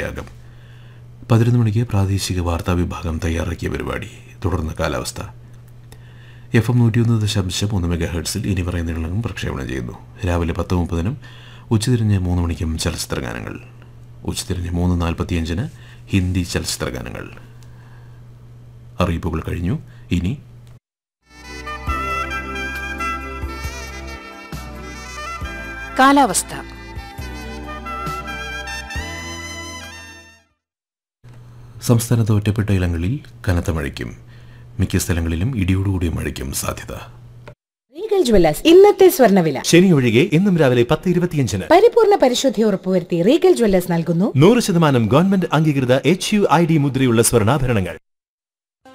ചർച്ചയാകും പതിനൊന്ന് മണിക്ക് പ്രാദേശിക വാർത്താ വിഭാഗം തയ്യാറാക്കിയ പരിപാടി തുടർന്ന് കാലാവസ്ഥ എഫ് എം നൂറ്റിയൊന്ന് ദശാംശം മൂന്ന് മെഗാ ഹെർട്സിൽ ഇനി പറയുന്ന നീളങ്ങളും പ്രക്ഷേപണം ചെയ്യുന്നു രാവിലെ പത്ത് മുപ്പതിനും ഉച്ചതിരിഞ്ഞ് മൂന്ന് മണിക്കും ചലച്ചിത്ര ഗാനങ്ങൾ ഉച്ചതിരിഞ്ഞ് മൂന്ന് നാൽപ്പത്തിയഞ്ചിന് ഹിന്ദി ചലച്ചിത്ര ഗാനങ്ങൾ അറിയിപ്പുകൾ കഴിഞ്ഞു ഇനി കാലാവസ്ഥ സംസ്ഥാനത്ത് ഒറ്റപ്പെട്ട ഇടങ്ങളിൽ കനത്ത മഴയ്ക്കും മിക്ക സ്ഥലങ്ങളിലും ഇടിയോടുകൂടിയ മഴയ്ക്കും സാധ്യത റീഗൽ ജ്വല്ലേഴ്സ് ഇന്നത്തെ സ്വർണ്ണവില ശനി ഒഴികെ എന്നും രാവിലെ പത്ത് ഇരുപത്തിയഞ്ചിന് പരിപൂർണ പരിശുദ്ധി ഉറപ്പുവരുത്തി റീഗൽ ജ്വല്ലേഴ്സ് നൽകുന്നു നൂറ് ശതമാനം ഗവൺമെന്റ് അംഗീകൃത എച്ച് യു ഐ ഡി മുദ്രയുള്ള സ്വർണ്ണാഭരണങ്ങൾ